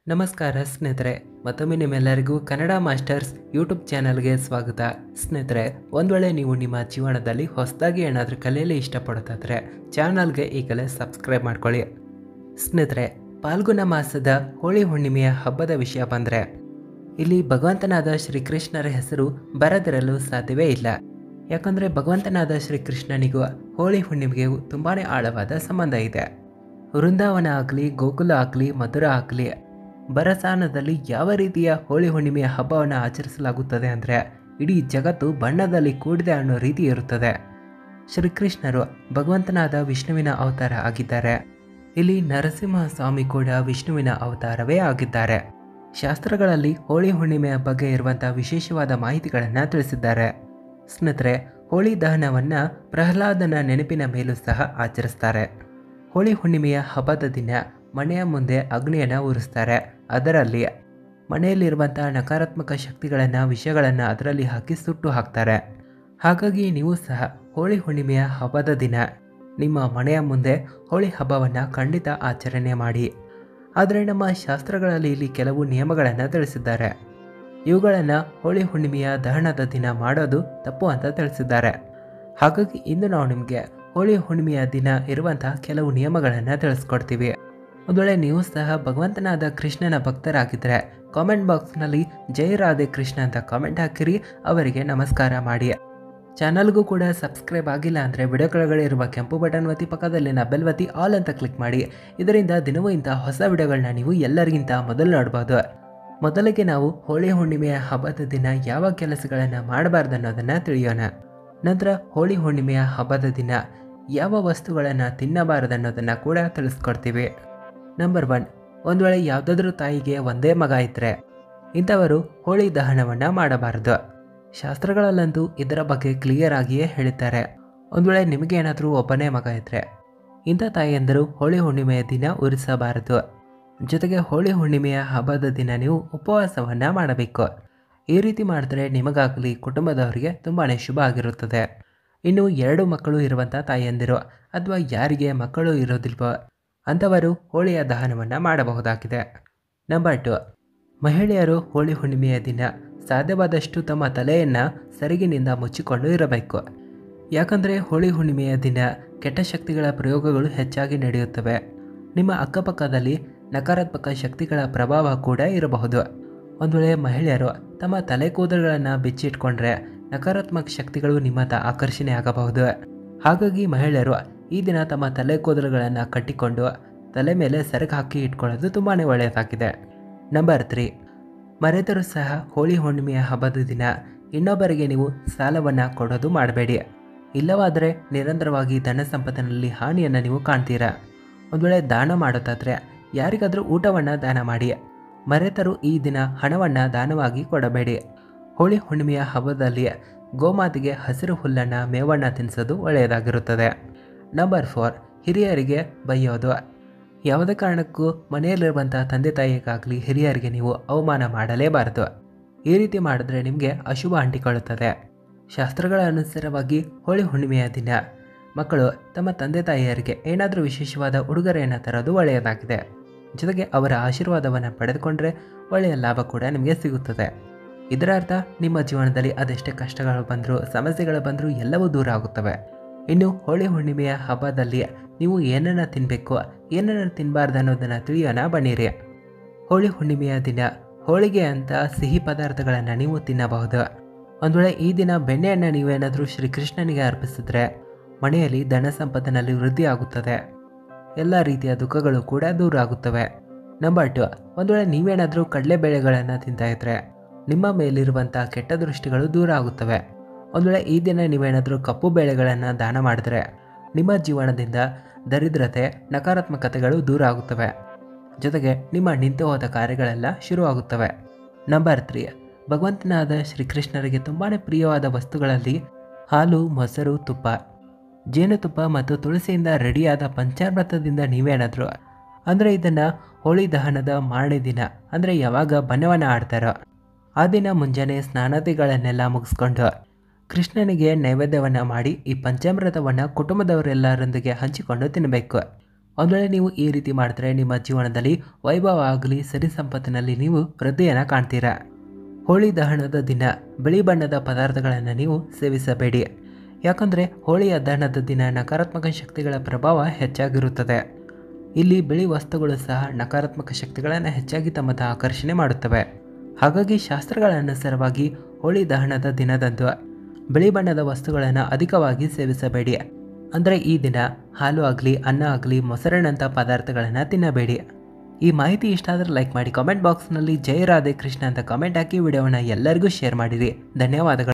ನಮಸ್ಕಾರ ಸ್ನೇಹಿತರೆ ಮತ್ತೊಮ್ಮೆ ನಿಮ್ಮೆಲ್ಲರಿಗೂ ಕನ್ನಡ ಮಾಸ್ಟರ್ಸ್ ಯೂಟ್ಯೂಬ್ ಚಾನಲ್ಗೆ ಸ್ವಾಗತ ಸ್ನೇಹಿತರೆ ಒಂದು ವೇಳೆ ನೀವು ನಿಮ್ಮ ಜೀವನದಲ್ಲಿ ಹೊಸದಾಗಿ ಏನಾದರೂ ಕಲಿಯಲು ಇಷ್ಟಪಡುತ್ತಾದರೆ ಚಾನಲ್ಗೆ ಈಗಲೇ ಸಬ್ಸ್ಕ್ರೈಬ್ ಮಾಡ್ಕೊಳ್ಳಿ ಸ್ನೇಹಿತರೆ ಪಾಲ್ಗುಣ ಮಾಸದ ಹೋಳಿ ಹುಣ್ಣಿಮೆಯ ಹಬ್ಬದ ವಿಷಯ ಬಂದರೆ ಇಲ್ಲಿ ಭಗವಂತನಾದ ಶ್ರೀಕೃಷ್ಣರ ಹೆಸರು ಬರದಿರಲು ಸಾಧ್ಯವೇ ಇಲ್ಲ ಯಾಕಂದರೆ ಭಗವಂತನಾದ ಶ್ರೀಕೃಷ್ಣನಿಗೂ ಹೋಳಿ ಹುಣ್ಣಿಮೆಗೂ ತುಂಬಾ ಆಳವಾದ ಸಂಬಂಧ ಇದೆ ವೃಂದಾವನ ಆಗಲಿ ಗೋಕುಲ ಆಗಲಿ ಮಧುರ ಆಗಲಿ ಬರಸಾನದಲ್ಲಿ ಯಾವ ರೀತಿಯ ಹೋಳಿ ಹುಣ್ಣಿಮೆಯ ಹಬ್ಬವನ್ನು ಆಚರಿಸಲಾಗುತ್ತದೆ ಅಂದರೆ ಇಡೀ ಜಗತ್ತು ಬಣ್ಣದಲ್ಲಿ ಕೂಡಿದೆ ಅನ್ನೋ ರೀತಿ ಇರುತ್ತದೆ ಶ್ರೀಕೃಷ್ಣರು ಭಗವಂತನಾದ ವಿಷ್ಣುವಿನ ಅವತಾರ ಆಗಿದ್ದಾರೆ ಇಲ್ಲಿ ನರಸಿಂಹ ಸ್ವಾಮಿ ಕೂಡ ವಿಷ್ಣುವಿನ ಅವತಾರವೇ ಆಗಿದ್ದಾರೆ ಶಾಸ್ತ್ರಗಳಲ್ಲಿ ಹೋಳಿ ಹುಣ್ಣಿಮೆಯ ಬಗ್ಗೆ ಇರುವಂಥ ವಿಶೇಷವಾದ ಮಾಹಿತಿಗಳನ್ನು ತಿಳಿಸಿದ್ದಾರೆ ಸ್ನೇಹಿತರೆ ಹೋಳಿ ದಹನವನ್ನು ಪ್ರಹ್ಲಾದನ ನೆನಪಿನ ಮೇಲೂ ಸಹ ಆಚರಿಸ್ತಾರೆ ಹೋಳಿ ಹುಣ್ಣಿಮೆಯ ಹಬ್ಬದ ದಿನ ಮನೆಯ ಮುಂದೆ ಅಗ್ನಿಯನ್ನು ಉರಿಸ್ತಾರೆ ಅದರಲ್ಲಿ ಮನೆಯಲ್ಲಿರುವಂಥ ನಕಾರಾತ್ಮಕ ಶಕ್ತಿಗಳನ್ನು ವಿಷಯಗಳನ್ನು ಅದರಲ್ಲಿ ಹಾಕಿ ಸುಟ್ಟು ಹಾಕ್ತಾರೆ ಹಾಗಾಗಿ ನೀವು ಸಹ ಹೋಳಿ ಹುಣ್ಣಿಮೆಯ ಹಬ್ಬದ ದಿನ ನಿಮ್ಮ ಮನೆಯ ಮುಂದೆ ಹೋಳಿ ಹಬ್ಬವನ್ನು ಖಂಡಿತ ಆಚರಣೆ ಮಾಡಿ ಆದರೆ ನಮ್ಮ ಶಾಸ್ತ್ರಗಳಲ್ಲಿ ಇಲ್ಲಿ ಕೆಲವು ನಿಯಮಗಳನ್ನು ತಿಳಿಸಿದ್ದಾರೆ ಇವುಗಳನ್ನು ಹೋಳಿ ಹುಣ್ಣಿಮೆಯ ದಹನದ ದಿನ ಮಾಡೋದು ತಪ್ಪು ಅಂತ ತಿಳಿಸಿದ್ದಾರೆ ಹಾಗಾಗಿ ಇಂದು ನಾವು ನಿಮಗೆ ಹೋಳಿ ಹುಣ್ಣಿಮೆಯ ದಿನ ಇರುವಂತಹ ಕೆಲವು ನಿಯಮಗಳನ್ನು ತಿಳಿಸ್ಕೊಡ್ತೀವಿ ಒಂದು ವೇಳೆ ನೀವು ಸಹ ಭಗವಂತನಾದ ಕೃಷ್ಣನ ಭಕ್ತರಾಗಿದ್ದರೆ ಕಾಮೆಂಟ್ ಬಾಕ್ಸ್ನಲ್ಲಿ ಜೈ ರಾಧೆ ಕೃಷ್ಣ ಅಂತ ಕಾಮೆಂಟ್ ಹಾಕಿರಿ ಅವರಿಗೆ ನಮಸ್ಕಾರ ಮಾಡಿ ಚಾನಲ್ಗೂ ಕೂಡ ಸಬ್ಸ್ಕ್ರೈಬ್ ಆಗಿಲ್ಲ ಅಂದರೆ ವಿಡಿಯೋ ಕೆಳಗಡೆ ಇರುವ ಕೆಂಪು ಬಟನ್ ಒತ್ತಿ ಪಕ್ಕದಲ್ಲಿನ ಬೆಲ್ ಒತ್ತಿ ಆಲ್ ಅಂತ ಕ್ಲಿಕ್ ಮಾಡಿ ಇದರಿಂದ ದಿನವೂ ಇಂಥ ಹೊಸ ವಿಡಿಯೋಗಳನ್ನ ನೀವು ಎಲ್ಲರಿಗಿಂತ ಮೊದಲು ನೋಡ್ಬೋದು ಮೊದಲಿಗೆ ನಾವು ಹೋಳಿ ಹುಣ್ಣಿಮೆಯ ಹಬ್ಬದ ದಿನ ಯಾವ ಕೆಲಸಗಳನ್ನು ಮಾಡಬಾರ್ದು ಅನ್ನೋದನ್ನು ತಿಳಿಯೋಣ ನಂತರ ಹೋಳಿ ಹುಣ್ಣಿಮೆಯ ಹಬ್ಬದ ದಿನ ಯಾವ ವಸ್ತುಗಳನ್ನು ತಿನ್ನಬಾರದು ಅನ್ನೋದನ್ನು ಕೂಡ ತಿಳಿಸ್ಕೊಡ್ತೀವಿ ನಂಬರ್ ಒನ್ ಒಂದು ವೇಳೆ ಯಾವುದಾದ್ರೂ ತಾಯಿಗೆ ಒಂದೇ ಮಗ ಇದ್ದರೆ ಇಂಥವರು ಹೋಳಿ ದಹನವನ್ನು ಮಾಡಬಾರದು ಶಾಸ್ತ್ರಗಳಲ್ಲಂತೂ ಇದರ ಬಗ್ಗೆ ಕ್ಲಿಯರ್ ಆಗಿಯೇ ಹೇಳಿದ್ದಾರೆ ಒಂದು ವೇಳೆ ನಿಮಗೆ ಏನಾದರೂ ಒಬ್ಬನೇ ಮಗ ಇದ್ದರೆ ಇಂಥ ತಾಯಿಯಂದರು ಹೋಳಿ ಹುಣ್ಣಿಮೆಯ ದಿನ ಉರಿಸಬಾರದು ಜೊತೆಗೆ ಹೋಳಿ ಹುಣ್ಣಿಮೆಯ ಹಬ್ಬದ ದಿನ ನೀವು ಉಪವಾಸವನ್ನು ಮಾಡಬೇಕು ಈ ರೀತಿ ಮಾಡಿದ್ರೆ ನಿಮಗಾಗಲಿ ಕುಟುಂಬದವರಿಗೆ ತುಂಬಾ ಶುಭ ಆಗಿರುತ್ತದೆ ಇನ್ನು ಎರಡು ಮಕ್ಕಳು ಇರುವಂಥ ತಾಯಿಯಂದಿರು ಅಥವಾ ಯಾರಿಗೆ ಮಕ್ಕಳು ಇರೋದಿಲ್ವೋ ಅಂಥವರು ಹೋಳಿಯ ದಹನವನ್ನು ಮಾಡಬಹುದಾಗಿದೆ ನಂಬರ್ ಟು ಮಹಿಳೆಯರು ಹೋಳಿ ಹುಣ್ಣಿಮೆಯ ದಿನ ಸಾಧ್ಯವಾದಷ್ಟು ತಮ್ಮ ತಲೆಯನ್ನು ಸೆರಗಿನಿಂದ ಮುಚ್ಚಿಕೊಂಡು ಇರಬೇಕು ಯಾಕಂದರೆ ಹೋಳಿ ಹುಣ್ಣಿಮೆಯ ದಿನ ಕೆಟ್ಟ ಶಕ್ತಿಗಳ ಪ್ರಯೋಗಗಳು ಹೆಚ್ಚಾಗಿ ನಡೆಯುತ್ತವೆ ನಿಮ್ಮ ಅಕ್ಕಪಕ್ಕದಲ್ಲಿ ನಕಾರಾತ್ಮಕ ಶಕ್ತಿಗಳ ಪ್ರಭಾವ ಕೂಡ ಇರಬಹುದು ಒಂದು ವೇಳೆ ಮಹಿಳೆಯರು ತಮ್ಮ ತಲೆ ಕೂದಲುಗಳನ್ನು ಬಿಚ್ಚಿಟ್ಕೊಂಡ್ರೆ ನಕಾರಾತ್ಮಕ ಶಕ್ತಿಗಳು ನಿಮ್ಮತ್ತ ಆಕರ್ಷಣೆ ಆಗಬಹುದು ಹಾಗಾಗಿ ಮಹಿಳೆಯರು ಈ ದಿನ ತಮ್ಮ ತಲೆ ಕೂದಲುಗಳನ್ನು ಕಟ್ಟಿಕೊಂಡು ತಲೆ ಮೇಲೆ ಸೆರಗು ಹಾಕಿ ಇಟ್ಕೊಳ್ಳೋದು ತುಂಬಾ ಒಳ್ಳೆಯದಾಗಿದೆ ನಂಬರ್ ತ್ರೀ ಮರೆತರೂ ಸಹ ಹೋಳಿ ಹುಣ್ಣಿಮೆಯ ಹಬ್ಬದ ದಿನ ಇನ್ನೊಬ್ಬರಿಗೆ ನೀವು ಸಾಲವನ್ನು ಕೊಡೋದು ಮಾಡಬೇಡಿ ಇಲ್ಲವಾದರೆ ನಿರಂತರವಾಗಿ ಧನ ಸಂಪತ್ತಿನಲ್ಲಿ ಹಾನಿಯನ್ನು ನೀವು ಕಾಣ್ತೀರಾ ಒಂದು ವೇಳೆ ದಾನ ಮಾಡೋದಾದರೆ ಯಾರಿಗಾದರೂ ಊಟವನ್ನು ದಾನ ಮಾಡಿ ಮರೆತರು ಈ ದಿನ ಹಣವನ್ನು ದಾನವಾಗಿ ಕೊಡಬೇಡಿ ಹೋಳಿ ಹುಣ್ಣಿಮೆಯ ಹಬ್ಬದಲ್ಲಿ ಗೋಮಾತೆಗೆ ಹಸಿರು ಹುಲ್ಲನ್ನು ಮೇವನ್ನು ತಿನ್ನಿಸೋದು ಒಳ್ಳೆಯದಾಗಿರುತ್ತದೆ ನಂಬರ್ ಫೋರ್ ಹಿರಿಯರಿಗೆ ಬೈಯೋದು ಯಾವುದೇ ಕಾರಣಕ್ಕೂ ಮನೆಯಲ್ಲಿರುವಂಥ ತಂದೆ ತಾಯಿಗಾಗಲಿ ಹಿರಿಯರಿಗೆ ನೀವು ಅವಮಾನ ಮಾಡಲೇಬಾರದು ಈ ರೀತಿ ಮಾಡಿದ್ರೆ ನಿಮಗೆ ಅಶುಭ ಅಂಟಿಕೊಳ್ಳುತ್ತದೆ ಶಾಸ್ತ್ರಗಳ ಅನುಸಾರವಾಗಿ ಹೋಳಿ ಹುಣ್ಣಿಮೆಯ ದಿನ ಮಕ್ಕಳು ತಮ್ಮ ತಂದೆ ತಾಯಿಯರಿಗೆ ಏನಾದರೂ ವಿಶೇಷವಾದ ಉಡುಗೊರೆಯನ್ನು ತರೋದು ಒಳ್ಳೆಯದಾಗಿದೆ ಜೊತೆಗೆ ಅವರ ಆಶೀರ್ವಾದವನ್ನು ಪಡೆದುಕೊಂಡ್ರೆ ಒಳ್ಳೆಯ ಲಾಭ ಕೂಡ ನಿಮಗೆ ಸಿಗುತ್ತದೆ ಇದರ ಅರ್ಥ ನಿಮ್ಮ ಜೀವನದಲ್ಲಿ ಅದೆಷ್ಟೇ ಕಷ್ಟಗಳು ಬಂದರೂ ಸಮಸ್ಯೆಗಳು ಬಂದರೂ ಎಲ್ಲವೂ ದೂರ ಆಗುತ್ತವೆ ಇನ್ನು ಹೋಳಿ ಹುಣ್ಣಿಮೆಯ ಹಬ್ಬದಲ್ಲಿ ನೀವು ಏನನ್ನು ತಿನ್ನಬೇಕು ಏನನ್ನು ತಿನ್ನಬಾರ್ದು ಅನ್ನೋದನ್ನು ತಿಳಿಯೋಣ ಬನ್ನಿರಿ ಹೋಳಿ ಹುಣ್ಣಿಮೆಯ ದಿನ ಹೋಳಿಗೆ ಅಂತ ಸಿಹಿ ಪದಾರ್ಥಗಳನ್ನು ನೀವು ತಿನ್ನಬಹುದು ಒಂದು ವೇಳೆ ಈ ದಿನ ಬೆಣ್ಣೆಯನ್ನು ನೀವೇನಾದರೂ ಶ್ರೀಕೃಷ್ಣನಿಗೆ ಅರ್ಪಿಸಿದ್ರೆ ಮನೆಯಲ್ಲಿ ಧನ ಸಂಪತ್ತಿನಲ್ಲಿ ವೃದ್ಧಿ ಆಗುತ್ತದೆ ಎಲ್ಲ ರೀತಿಯ ದುಃಖಗಳು ಕೂಡ ದೂರ ಆಗುತ್ತವೆ ನಂಬರ್ ಟು ಒಂದು ವೇಳೆ ನೀವೇನಾದರೂ ಕಡಲೆಬೇಳೆಗಳನ್ನು ತಿಂತಾ ಇದ್ರೆ ನಿಮ್ಮ ಮೇಲಿರುವಂಥ ಕೆಟ್ಟ ದೃಷ್ಟಿಗಳು ದೂರ ಆಗುತ್ತವೆ ಒಂದು ವೇಳೆ ಈ ದಿನ ನೀವೇನಾದರೂ ಕಪ್ಪು ಬೇಳೆಗಳನ್ನು ದಾನ ಮಾಡಿದ್ರೆ ನಿಮ್ಮ ಜೀವನದಿಂದ ದರಿದ್ರತೆ ನಕಾರಾತ್ಮಕತೆಗಳು ದೂರ ಆಗುತ್ತವೆ ಜೊತೆಗೆ ನಿಮ್ಮ ನಿಂತು ಹೋದ ಕಾರ್ಯಗಳೆಲ್ಲ ಶುರುವಾಗುತ್ತವೆ ನಂಬರ್ ತ್ರೀ ಭಗವಂತನಾದ ಶ್ರೀಕೃಷ್ಣರಿಗೆ ತುಂಬಾ ಪ್ರಿಯವಾದ ವಸ್ತುಗಳಲ್ಲಿ ಹಾಲು ಮೊಸರು ತುಪ್ಪ ಜೇನುತುಪ್ಪ ಮತ್ತು ತುಳಸಿಯಿಂದ ರೆಡಿಯಾದ ಪಂಚಾಮೃತದಿಂದ ನೀವೇನಾದರೂ ಅಂದರೆ ಇದನ್ನು ಹೋಳಿ ದಹನದ ಮಾರನೇ ದಿನ ಅಂದರೆ ಯಾವಾಗ ಬಣ್ಣವನ್ನು ಆಡ್ತಾರೋ ಆ ದಿನ ಮುಂಜಾನೆ ಸ್ನಾನಾದಿಗಳನ್ನೆಲ್ಲ ಮುಗಿಸ್ಕೊಂಡು ಕೃಷ್ಣನಿಗೆ ನೈವೇದ್ಯವನ್ನು ಮಾಡಿ ಈ ಪಂಚಾಮೃತವನ್ನು ಕುಟುಂಬದವರೆಲ್ಲರೊಂದಿಗೆ ಹಂಚಿಕೊಂಡು ತಿನ್ನಬೇಕು ಒಂದು ವೇಳೆ ನೀವು ಈ ರೀತಿ ಮಾಡಿದ್ರೆ ನಿಮ್ಮ ಜೀವನದಲ್ಲಿ ವೈಭವ ಆಗಲಿ ಸರಿ ಸಂಪತ್ತಿನಲ್ಲಿ ನೀವು ವೃದ್ಧಿಯನ್ನು ಕಾಣ್ತೀರಾ ಹೋಳಿ ದಹನದ ದಿನ ಬಿಳಿ ಬಣ್ಣದ ಪದಾರ್ಥಗಳನ್ನು ನೀವು ಸೇವಿಸಬೇಡಿ ಯಾಕಂದರೆ ಹೋಳಿಯ ದಹನದ ದಿನ ನಕಾರಾತ್ಮಕ ಶಕ್ತಿಗಳ ಪ್ರಭಾವ ಹೆಚ್ಚಾಗಿರುತ್ತದೆ ಇಲ್ಲಿ ಬಿಳಿ ವಸ್ತುಗಳು ಸಹ ನಕಾರಾತ್ಮಕ ಶಕ್ತಿಗಳನ್ನು ಹೆಚ್ಚಾಗಿ ತಮ್ಮತ್ತ ಆಕರ್ಷಣೆ ಮಾಡುತ್ತವೆ ಹಾಗಾಗಿ ಶಾಸ್ತ್ರಗಳ ಅನುಸಾರವಾಗಿ ಹೋಳಿ ದಹನದ ದಿನದಂದು ಬಿಳಿ ಬಣ್ಣದ ವಸ್ತುಗಳನ್ನು ಅಧಿಕವಾಗಿ ಸೇವಿಸಬೇಡಿ ಅಂದರೆ ಈ ದಿನ ಹಾಲು ಆಗಲಿ ಅನ್ನ ಆಗಲಿ ಮೊಸರಿನಂಥ ಪದಾರ್ಥಗಳನ್ನು ತಿನ್ನಬೇಡಿ ಈ ಮಾಹಿತಿ ಇಷ್ಟ ಆದರೆ ಲೈಕ್ ಮಾಡಿ ಕಾಮೆಂಟ್ ಬಾಕ್ಸ್ನಲ್ಲಿ ಜೈ ರಾಧೆ ಕೃಷ್ಣ ಅಂತ ಕಾಮೆಂಟ್ ಹಾಕಿ ವಿಡಿಯೋವನ್ನು ಎಲ್ಲರಿಗೂ ಶೇರ್ ಮಾಡಿರಿ ಧನ್ಯವಾದಗಳು